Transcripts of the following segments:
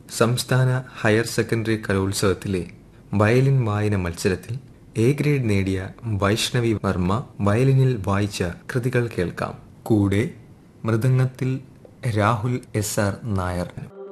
സംസ്ഥാന higher secondary കലോത്സവത്തിലെ violin വായന മത്സരത്തിൽ എ ഗ്രേഡ് നേടിയ വൈഷ്ണവി വർമ്മ വയലിനിൽ വായിച്ച കൃതികൾ കേൾക്കാം കൂടെ മൃദംഗത്തിൽ രാഹുൽ എസ് ആർ നായർ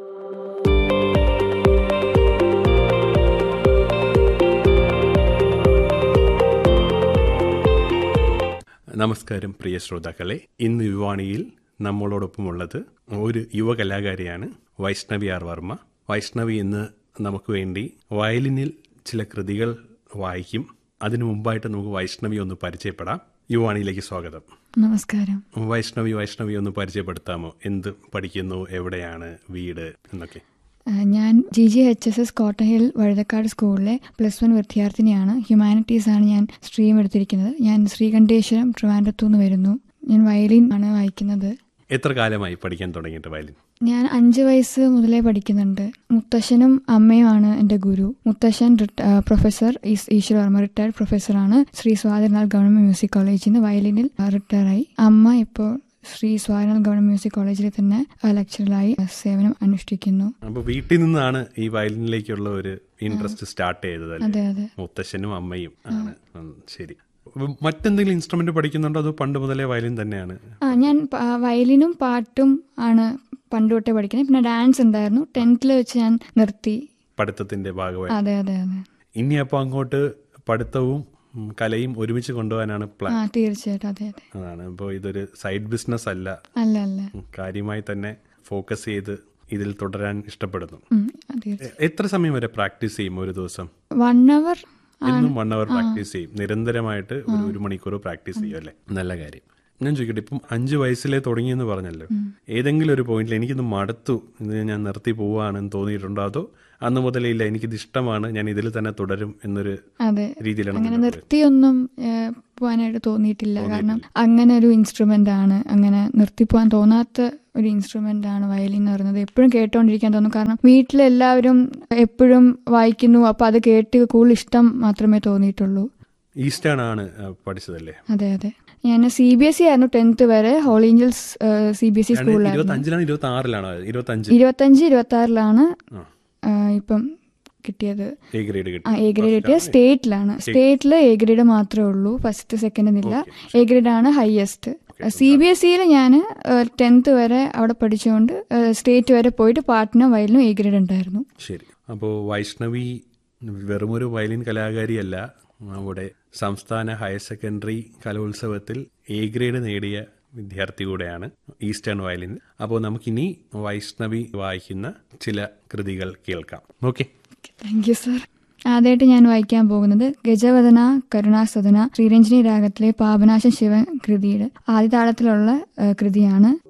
നമസ്കാരം പ്രിയ ശ്രോതാക്കളെ ഇന്ന് യുവാണിയിൽ നമ്മളോടൊപ്പമുള്ളത് ഒരു യുവ കലാകാരിയാണ് വൈഷ്ണവി ആർ വർമ്മ വൈഷ്ണവി ഇന്ന് നമുക്ക് വേണ്ടി വയലിനിൽ ചില കൃതികൾ വായിക്കും അതിനു മുമ്പായിട്ട് നമുക്ക് വൈഷ്ണവി ഒന്ന് പരിചയപ്പെടാം യുവാണിയിലേക്ക് സ്വാഗതം നമസ്കാരം വൈഷ്ണവി വൈഷ്ണവി ഒന്ന് പരിചയപ്പെടുത്താമോ എന്ത് പഠിക്കുന്നു എവിടെയാണ് വീട് എന്നൊക്കെ ആ, ഞാൻ G G H S S Cottonhill Vazhuthacaud സ്കൂളിലെ പ്ലസ് വൺ വിദ്യാർത്ഥിനിയാണ് ഹ്യൂമാനിറ്റീസ് ആണ് ഞാൻ സ്ട്രീം എടുത്തിരിക്കുന്നത് ഞാൻ ശ്രീകണ്ഠേശ്വരം ട്രിവാൻഡ്രത്തു നിന്ന് വരുന്നു ഞാൻ വയലിൻ ആണ് വായിക്കുന്നത് എത്ര കാലമായി പഠിക്കാൻ തുടങ്ങിയിട്ട് വയലിൻ ഞാൻ അഞ്ച് വയസ്സ് മുതലേ പഠിക്കുന്നുണ്ട് മുത്തശ്ശനും അമ്മയുമാണ് എൻ്റെ ഗുരു മുത്തശ്ശൻ റിട്ട- ആ, professor S Eeswar Varma retired പ്രൊഫസറാണ് ശ്രീ സ്വാതിനാൾ ഗവൺമെന്റ് മ്യൂസിക് കോളേജിൽ നിന്ന് വയലിനിൽ റിട്ടയറായി അമ്മ ഇപ്പോൾ ശ്രീ സ്വാതിനാൾ ഗവൺമെന്റ് മ്യൂസിക് കോളേജിൽ തന്നെ ആ, ലെക്ചററായി ആ, സേവനം അനുഷ്ഠിക്കുന്നു അപ്പോൾ വീട്ടിൽ നിന്നാണ് ഈ വയലിനിലേക്കുള്ള ഒരു ഇൻട്രസ്റ്റ് സ്റ്റാർട്ട് ചെയ്തത് അല്ലേ? അതെ അതെ മുത്തശ്ശനും അമ്മയും ആണ് ഉം, ശരി അപ്പൊ മറ്റെന്തെങ്കിലും ഇൻസ്ട്രുമെന്റ് പഠിക്കുന്നുണ്ടോ അതോ പണ്ട് മുതലേ വയലിൻ തന്നെയാണ് ആ ഞാൻ പ- വയലിനും പാട്ടും ആണ് പണ്ട് തൊട്ടേ പഠിക്കുന്നത് പിന്നെ ഡാൻസ് ഉണ്ടായിരുന്നു ടെൻത്തിൽ വെച്ച് ഞാൻ നിർത്തി പഠിത്തത്തിന്റെ ഭാഗമായി അതെ അതെ അതെ ഇനി അപ്പൊ അങ്ങോട്ട് പഠിത്തവും ഉം, കലയും ഒരുമിച്ച് കൊണ്ടുപോകാനാണ് പ്ലാൻ ആ തീർച്ചയായിട്ടും അതെ അതെ അതാണ് ഇപ്പോൾ ഇതൊരു സൈഡ് ബിസിനസ് അല്ല അല്ല അല്ല ഉം, കാര്യമായി തന്നെ ഫോക്കസ് ചെയ്ത് ഇതിൽ തുടരാൻ ഇഷ്ടപ്പെടുന്നു ഉം, ആ, തീർച്ചയായും എ- എത്ര സമയം വരെ പ്രാക്ടീസ് ചെയ്യും ഒരു ദിവസം വൺ അവർ എന്നും വൺ അവർ പ്രാക്ടീസ് ചെയ്യും നിരന്തരമായിട്ട് ഒരു ഒരു മണിക്കൂർ പ്രാക്ടീസ് ചെയ്യും അല്ലേ നല്ല കാര്യം ഞാൻ ചോദിക്കട്ടെ ഇപ്പം അഞ്ച് വയസ്സിലേ തുടങ്ങിയെന്ന് പറഞ്ഞല്ലോ ഏതെങ്കിലും ഒരു പോയിന്റിൽ എനിക്കിത് മടുത്തു ഇത് ഞാൻ നിർത്തി പോവാണെന്ന് തോന്നിയിട്ടുണ്ടോ അതോ അന്ന് മുതലേ ഇല്ല എനിക്കിത് ഇഷ്ടമാണ് ഞാൻ ഇതിൽ തന്നെ തുടരും എന്നൊരു അതെ രീതിയിലാണ് അങ്ങനെ മുന്നോട്ട് നിർത്തിയൊന്നും ഏഹ്, പോവാനായിട്ട് തോന്നിയിട്ടില്ല കാരണം അങ്ങനെ ഒരു ഇൻസ്ട്രുമെന്റ് ആണ് അങ്ങനെ നിർത്തിപ്പോവാൻ തോന്നാത്ത ഒരു ഇൻസ്ട്രുമെന്റ് ആണ് വയലിൻ എന്ന് പറയുന്നത് എപ്പോഴും കേട്ടോണ്ടിരിക്കാൻ തോന്നും കാരണം വീട്ടിലെല്ലാവരും എപ്പോഴും വായിക്കുന്നു അപ്പൊ അത് കേട്ട് കൂടുതൽ ഇഷ്ടം മാത്രമേ തോന്നിയിട്ടുള്ളൂ ഈസ്റ്റേൺ ആണ് ആ, പഠിച്ചതല്ലേ അതെ അതെ ഞാൻ സി ബി എസ് ഇ ആയിരുന്നു ടെൻത്ത് വരെ holy angels C B S E സ്കൂളിലായിരുന്നു ഇരുപത്തി അഞ്ചിലാണ് ഇരുപത്തി ആറിലാണോ ഇരുപത്തി അഞ്ച് ഇരുപത്തഞ്ച് ഇരുപത്തി ആറിലാണ് ആ. ഇപ്പം കിട്ടിയത് എ ഗ്രേഡ് കിട്ടി ആ എ ഗ്രേഡ് കിട്ടിയ സ്റ്റേറ്റിലാണ് സ്റ്റേറ്റിൽ എ ഗ്രേഡ് മാത്രമേ ഉള്ളൂ ഫസ്റ്റ് സെക്കൻഡ് എന്നില്ല എ ഗ്രേഡ് ആണ് ഹയസ്റ്റ് സി ബി എസ് സിയിൽ ഞാൻ ടെൻത്ത് വരെ അവിടെ പഠിച്ചുകൊണ്ട് സ്റ്റേറ്റ് വരെ പോയിട്ട് പാട്ടിനും വയലിനും എ ഗ്രേഡ് ഉണ്ടായിരുന്നു ശരി അപ്പോൾ വൈഷ്ണവി വെറുമൊരു വയലിൻ കലാകാരിയല്ല നമ്മുടെ സംസ്ഥാന ഹയർ സെക്കൻഡറി കലോത്സവത്തിൽ എ ഗ്രേഡ് നേടിയ വിദ്യാർത്ഥി കൂടെയാണ് ഈസ്റ്റേൺ വയലിൻ അപ്പോൾ നമുക്കിനി വൈഷ്ണവി വായിക്കുന്ന ചില കൃതികൾ കേൾക്കാം ഓക്കെ താങ്ക് യു സർ ആദ്യമായിട്ട് ഞാൻ വായിക്കാൻ പോകുന്നത് ഗജവദന കരുണാസദന ശ്രീരഞ്ജിനി രാഗത്തിലെ പാപനാശം ശിവൻ കൃതിയുടെ ആദ്യ താളത്തിലുള്ള ആ, കൃതിയാണ്